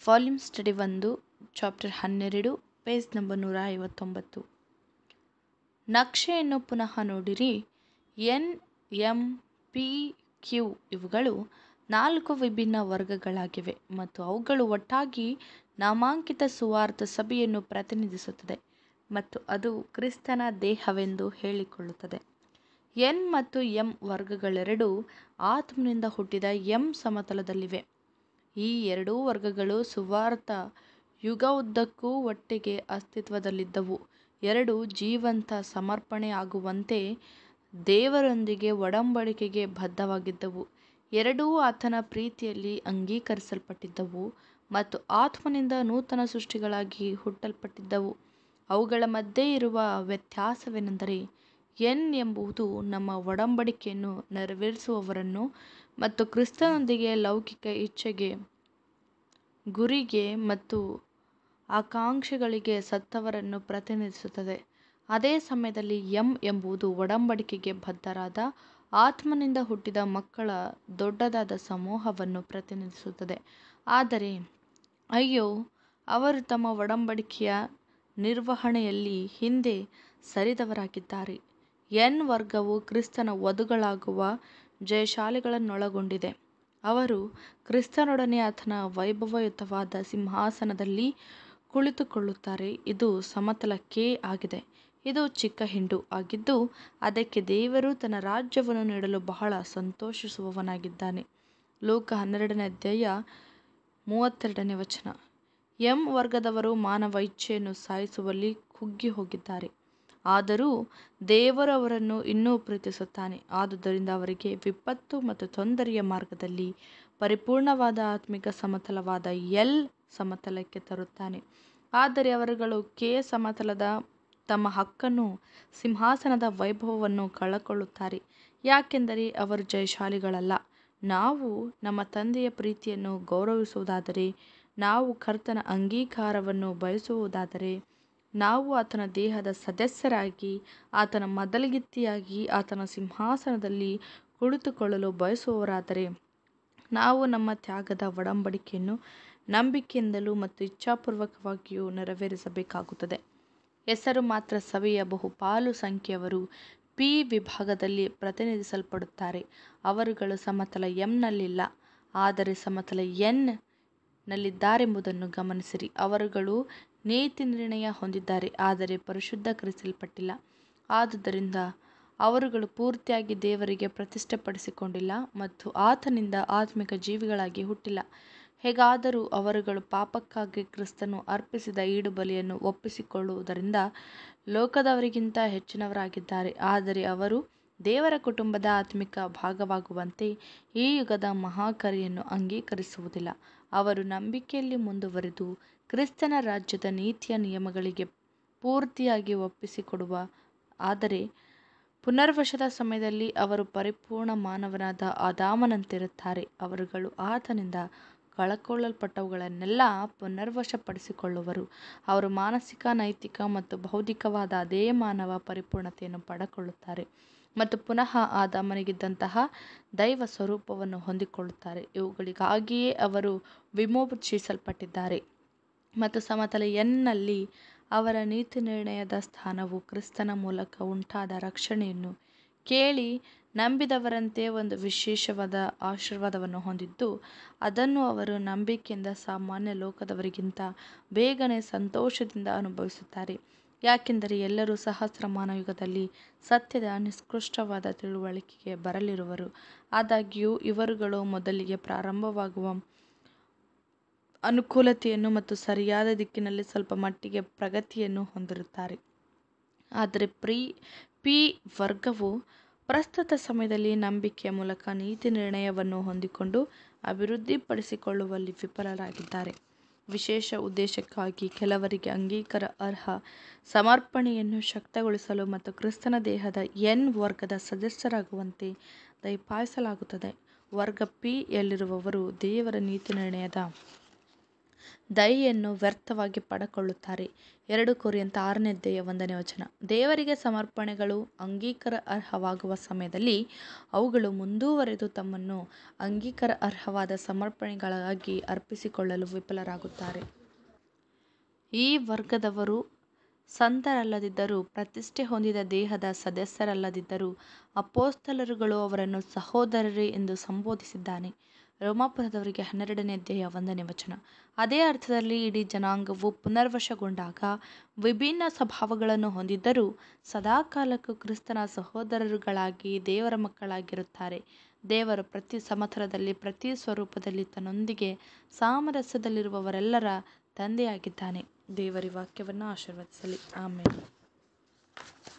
volume study ಒಂದು chapter ಹನ್ನೆರಡು page number ನೂರ ಐವತ್ತೊಂಬತ್ತು ನಕ್ಷೆಯನ್ನು ಪುನಃ ನೋಡಿರಿ ಎನ್ ಎಂ ಪಿ ಕ್ಯೂ ಇವುಗಳು ನಾಲ್ಕು ವಿಭಿನ್ನ ವರ್ಗಗಳಾಗಿವೆ ಮತ್ತು ಅವುಗಳು ಒಟ್ಟಾಗಿ ನಾಮಾಂಕಿತ ಸುವಾರ್ಥ ಸಭೆಯನ್ನು ಪ್ರತಿನಿಧಿಸುತ್ತದೆ ಮತ್ತು ಅದು ಕ್ರಿಸ್ತನ ದೇಹವೆಂದು ಹೇಳಿಕೊಳ್ಳುತ್ತದೆ ಎನ್ ಮತ್ತು ಎಂ ವರ್ಗಗಳೆರಡೂ ಆತ್ಮನಿಂದ ಹುಟ್ಟಿದ ಎಂ ಸಮತಲದಲ್ಲಿವೆ ಈ ಎರಡೂ ವರ್ಗಗಳು ಸುವಾರ್ಥ ಯುಗ ಉದ್ದಕ್ಕೂ ಒಟ್ಟಿಗೆ ಅಸ್ತಿತ್ವದಲ್ಲಿದ್ದವು ಎರಡೂ ಜೀವಂತ ಸಮರ್ಪಣೆ ಆಗುವಂತೆ ದೇವರೊಂದಿಗೆ ಒಡಂಬಡಿಕೆಗೆ ಬದ್ಧವಾಗಿದ್ದವು ಎರಡೂ ಆತನ ಪ್ರೀತಿಯಲ್ಲಿ ಅಂಗೀಕರಿಸಲ್ಪಟ್ಟಿದ್ದವು ಮತ್ತು ಆತ್ಮನಿಂದ ನೂತನ ಸೃಷ್ಟಿಗಳಾಗಿ ಹುಟ್ಟಲ್ಪಟ್ಟಿದ್ದವು ಅವುಗಳ ಮಧ್ಯೆ ಇರುವ ವ್ಯತ್ಯಾಸವೇನೆಂದರೆ ಎನ್ ಎಂಬುದು ನಮ್ಮ ಒಡಂಬಡಿಕೆಯನ್ನು ನೆರವೇರಿಸುವವರನ್ನು ಮತ್ತು ಕ್ರಿಸ್ತನೊಂದಿಗೆ ಲೌಕಿಕ ಇಚ್ಛೆಗೆ ಗುರಿಗೆ ಮತ್ತು ಆಕಾಂಕ್ಷೆಗಳಿಗೆ ಸತ್ತವರನ್ನು ಪ್ರತಿನಿಧಿಸುತ್ತದೆ ಅದೇ ಸಮಯದಲ್ಲಿ ಎಂ ಎಂಬುದು ಒಡಂಬಡಿಕೆಗೆ ಬದ್ಧರಾದ ಆತ್ಮನಿಂದ ಹುಟ್ಟಿದ ಮಕ್ಕಳ ದೊಡ್ಡದಾದ ಸಮೂಹವನ್ನು ಪ್ರತಿನಿಧಿಸುತ್ತದೆ ಆದರೆ ಅಯ್ಯೋ ಅವರು ತಮ್ಮ ಒಡಂಬಡಿಕೆಯ ನಿರ್ವಹಣೆಯಲ್ಲಿ ಹಿಂದೆ ಸರಿದವರಾಗಿದ್ದಾರೆ ಎನ್ ವರ್ಗವು ಕ್ರಿಸ್ತನ ವಧುಗಳಾಗುವ ಜಯಶಾಲಿಗಳನ್ನೊಳಗೊಂಡಿದೆ ಅವರು ಕ್ರಿಸ್ತನೊಡನೆ ಆತನ ವೈಭವಯುತವಾದ ಸಿಂಹಾಸನದಲ್ಲಿ ಕುಳಿತುಕೊಳ್ಳುತ್ತಾರೆ ಇದು ಸಮತಲ ಕೆ ಆಗಿದೆ ಇದು ಚಿಕ್ಕ ಹಿಂಡು ಆಗಿದ್ದು ಅದಕ್ಕೆ ದೇವರು ತನ್ನ ರಾಜ್ಯವನ್ನು ನೀಡಲು ಬಹಳ ಸಂತೋಷಿಸುವವನಾಗಿದ್ದಾನೆ ಲೋಕ ಹನ್ನೆರಡನೇ ಅಧ್ಯಾಯ ಮೂವತ್ತೆರಡನೇ ವಚನ ಎಂ ವರ್ಗದವರು ಮಾನವ ಇಚ್ಛೆಯನ್ನು ಸಾಯಿಸುವಲ್ಲಿ ಕುಗ್ಗಿ ಹೋಗಿದ್ದಾರೆ ಆದರೂ ದೇವರು ಅವರನ್ನು ಇನ್ನೂ ಪ್ರೀತಿಸುತ್ತಾನೆ ಆದುದರಿಂದ ಅವರಿಗೆ ವಿಪತ್ತು ಮತ್ತು ತೊಂದರೆಯ ಮಾರ್ಗದಲ್ಲಿ ಪರಿಪೂರ್ಣವಾದ ಆತ್ಮಿಕ ಸಮತಲವಾದ ಎಲ್ ಸಮತಲಕ್ಕೆ ತರುತ್ತಾನೆ ಆದರೆ ಅವರುಗಳು ಕೆ ಸಮತಲದ ತಮ್ಮ ಹಕ್ಕನ್ನು ಸಿಂಹಾಸನದ ವೈಭವವನ್ನು ಕಳಕೊಳ್ಳುತ್ತಾರೆ ಯಾಕೆಂದರೆ ಅವರು ಜಯಶಾಲಿಗಳಲ್ಲ ನಾವು ನಮ್ಮ ತಂದೆಯ ಪ್ರೀತಿಯನ್ನು ಗೌರವಿಸುವುದಾದರೆ ನಾವು ಕರ್ತನ ಅಂಗೀಕಾರವನ್ನು ಬಯಸುವುದಾದರೆ ನಾವು ಆತನ ದೇಹದ ಸದಸ್ಯರಾಗಿ ಆತನ ಮೊದಲಿಗಿತ್ತಿಯಾಗಿ ಆತನ ಸಿಂಹಾಸನದಲ್ಲಿ ಕುಳಿತುಕೊಳ್ಳಲು ಬಯಸುವವರಾದರೆ ನಾವು ನಮ್ಮ ತ್ಯಾಗದ ಒಡಂಬಡಿಕೆಯನ್ನು ನಂಬಿಕೆಯಿಂದಲೂ ಮತ್ತು ಇಚ್ಛಾಪೂರ್ವಕವಾಗಿಯೂ ನೆರವೇರಿಸಬೇಕಾಗುತ್ತದೆ ಹೆಸರು ಮಾತ್ರ ಸಭೆಯ ಬಹುಪಾಲು ಸಂಖ್ಯೆಯವರು ಪಿ ವಿಭಾಗದಲ್ಲಿ ಪ್ರತಿನಿಧಿಸಲ್ಪಡುತ್ತಾರೆ ಅವರುಗಳು ಸಮತಲ ಎಂನಲ್ಲಿಲ್ಲ ಆದರೆ ಸಮತಲ ಎನ್ ನಲ್ಲಿದ್ದಾರೆಂಬುದನ್ನು ಗಮನಿಸಿರಿ ಅವರುಗಳು ನೀತಿ ನಿರ್ಣಯ ಹೊಂದಿದ್ದಾರೆ ಆದರೆ ಪರಿಶುದ್ಧೀಕರಿಸಲ್ಪಟ್ಟಿಲ್ಲ ಆದುದರಿಂದ ಅವರುಗಳು ಪೂರ್ತಿಯಾಗಿ ದೇವರಿಗೆ ಪ್ರತಿಷ್ಠೆಪಡಿಸಿಕೊಂಡಿಲ್ಲ ಮತ್ತು ಆತನಿಂದ ಆತ್ಮಿಕ ಜೀವಿಗಳಾಗಿ ಹುಟ್ಟಿಲ್ಲ ಹೇಗಾದರೂ ಅವರುಗಳು ಪಾಪಕ್ಕಾಗಿ ಕ್ರಿಸ್ತನು ಅರ್ಪಿಸಿದ ಈಡುಬಲಿಯನ್ನು ಒಪ್ಪಿಸಿಕೊಳ್ಳುವುದರಿಂದ ಲೋಕದವರಿಗಿಂತ ಹೆಚ್ಚಿನವರಾಗಿದ್ದಾರೆ ಆದರೆ ಅವರು ದೇವರ ಕುಟುಂಬದ ಆತ್ಮಿಕ ಭಾಗವಾಗುವಂತೆ ಈ ಯುಗದ ಮಹಾಕರಿಯನ್ನು ಅಂಗೀಕರಿಸುವುದಿಲ್ಲ ಅವರು ನಂಬಿಕೆಯಲ್ಲಿ ಮುಂದುವರೆದು ಕ್ರಿಸ್ತನ ರಾಜ್ಯದ ನೀತಿಯ ನಿಯಮಗಳಿಗೆ ಪೂರ್ತಿಯಾಗಿ ಒಪ್ಪಿಸಿಕೊಡುವ ಆದರೆ ಪುನರ್ವಶದ ಸಮಯದಲ್ಲಿ ಅವರು ಪರಿಪೂರ್ಣ ಮಾನವನಾದ ಆದಾಮನಂತಿರುತ್ತಾರೆ ಅವರುಗಳು ಆತನಿಂದ ಕಳಕೊಳ್ಳಲ್ಪಟ್ಟವುಗಳನ್ನೆಲ್ಲ ಪುನರ್ವಶಪಡಿಸಿಕೊಳ್ಳುವರು ಅವರು ಮಾನಸಿಕ ನೈತಿಕ ಮತ್ತು ಬೌದ್ಧಿಕವಾದ ಅದೇ ಮಾನವ ಪರಿಪೂರ್ಣತೆಯನ್ನು ಪಡೆದುಕೊಳ್ಳುತ್ತಾರೆ ಮತ್ತು ಪುನಃ ಆದಾಮನಿಗಿದ್ದಂತಹ ದೈವ ಸ್ವರೂಪವನ್ನು ಹೊಂದಿಕೊಳ್ಳುತ್ತಾರೆ ಇವುಗಳಿಗಾಗಿಯೇ ಅವರು ವಿಮೋಚಿಸಲ್ಪಟ್ಟಿದ್ದಾರೆ ಮತ್ತು ಸಮತಲ ಎನ್ನಲ್ಲಿ ಅವರ ನೀತಿ ನಿರ್ಣಯದ ಸ್ಥಾನವು ಕ್ರಿಸ್ತನ ಮೂಲಕ ಉಂಟಾದ ರಕ್ಷಣೆಯನ್ನು ಕೇಳಿ ನಂಬಿದವರಂತೆ ಒಂದು ವಿಶೇಷವಾದ ಆಶೀರ್ವಾದವನ್ನು ಹೊಂದಿದ್ದು ಅದನ್ನು ಅವರು ನಂಬಿಕೆಯಿಂದ ಸಾಮಾನ್ಯ ಲೋಕದವರಿಗಿಂತ ಬೇಗನೆ ಸಂತೋಷದಿಂದ ಅನುಭವಿಸುತ್ತಾರೆ ಯಾಕೆಂದರೆ ಎಲ್ಲರೂ ಸಹಸ್ರಮಾನ ಯುಗದಲ್ಲಿ ಸತ್ಯದ ನಿಷ್ಕೃಷ್ಟವಾದ ತಿಳುವಳಿಕೆಗೆ ಬರಲಿರುವರು ಆದಾಗ್ಯೂ ಇವರುಗಳು ಮೊದಲಿಗೆ ಪ್ರಾರಂಭವಾಗುವ ಅನುಕೂಲತೆಯನ್ನು ಮತ್ತು ಸರಿಯಾದ ದಿಕ್ಕಿನಲ್ಲಿ ಸ್ವಲ್ಪ ಮಟ್ಟಿಗೆ ಪ್ರಗತಿಯನ್ನು ಹೊಂದಿರುತ್ತಾರೆ ಆದರೆ ಪ್ರೀ ಪಿ ವರ್ಗವು ಪ್ರಸ್ತುತ ಸಮಯದಲ್ಲಿ ನಂಬಿಕೆಯ ಮೂಲಕ ನೀತಿ ನಿರ್ಣಯವನ್ನು ಹೊಂದಿಕೊಂಡು ಅಭಿವೃದ್ಧಿಪಡಿಸಿಕೊಳ್ಳುವಲ್ಲಿ ವಿಫಲರಾಗಿದ್ದಾರೆ ವಿಶೇಷ ಉದ್ದೇಶಕ್ಕಾಗಿ ಕೆಲವರಿಗೆ ಅಂಗೀಕಾರ ಅರ್ಹ ಸಮರ್ಪಣೆಯನ್ನು ಶಕ್ತಗೊಳಿಸಲು ಮತ್ತು ಕ್ರಿಸ್ತನ ದೇಹದ ಎನ್ ವರ್ಗದ ಸದಸ್ಯರಾಗುವಂತೆ ದಯಪಾಲಿಸಲಾಗುತ್ತದೆ ವರ್ಗ ಪಿ ಯಲ್ಲಿರುವವರು ದೇವರ ನೀತಿ ನಿರ್ಣಯದ ದಯೆಯನ್ನು ವ್ಯರ್ಥವಾಗಿ ಪಡಕೊಳ್ಳುತ್ತಾರೆ ಎರಡು ಕೊರಿಯಂತ ಆರನೇ ಅಧ್ಯಾಯ ಒಂದನೇ ವಚನ ದೇವರಿಗೆ ಸಮರ್ಪಣೆಗಳು ಅಂಗೀಕಾರ ಅರ್ಹವಾಗುವ ಸಮಯದಲ್ಲಿ ಅವುಗಳು ಮುಂದುವರೆದು ತಮ್ಮನ್ನು ಅಂಗೀಕಾರ ಅರ್ಹವಾದ ಸಮರ್ಪಣೆಗಳಾಗಿ ಅರ್ಪಿಸಿಕೊಳ್ಳಲು ವಿಫಲರಾಗುತ್ತಾರೆ ಈ ವರ್ಗದವರು ಸಂತರಲ್ಲದಿದ್ದರೂ ಪ್ರತಿಷ್ಠೆ ಹೊಂದಿದ ದೇಹದ ಸದಸ್ಯರಲ್ಲದಿದ್ದರೂ ಅಪೊಸ್ತಲರುಗಳು ಅವರನ್ನು ಸಹೋದರರೇ ಎಂದು ಸಂಬೋಧಿಸಿದ್ದಾನೆ ರೋಮಾಪುರದವರಿಗೆ ಹನ್ನೆರಡನೇ ಅಧ್ಯಾಯ ಒಂದನೇ ವಚನ ಅದೇ ಅರ್ಥದಲ್ಲಿ ಇಡೀ ಜನಾಂಗವು ಪುನರ್ವಶಗೊಂಡಾಗ ವಿಭಿನ್ನ ಸ್ವಭಾವಗಳನ್ನು ಹೊಂದಿದ್ದರೂ ಸದಾಕಾಲಕ್ಕೂ ಕ್ರಿಸ್ತನ ಸಹೋದರರುಗಳಾಗಿ ದೇವರ ಮಕ್ಕಳಾಗಿರುತ್ತಾರೆ ದೇವರು ಪ್ರತಿ ಸಮತಲದಲ್ಲಿ ಪ್ರತಿ ಸ್ವರೂಪದಲ್ಲಿ ತನ್ನೊಂದಿಗೆ ಸಾಮರಸ್ಯದಲ್ಲಿರುವವರೆಲ್ಲರ ತಂದೆಯಾಗಿದ್ದಾನೆ ದೇವರ ವಾಕ್ಯವನ್ನು ಆಶೀರ್ವದಿಸಲಿ ಆಮೇಲೆ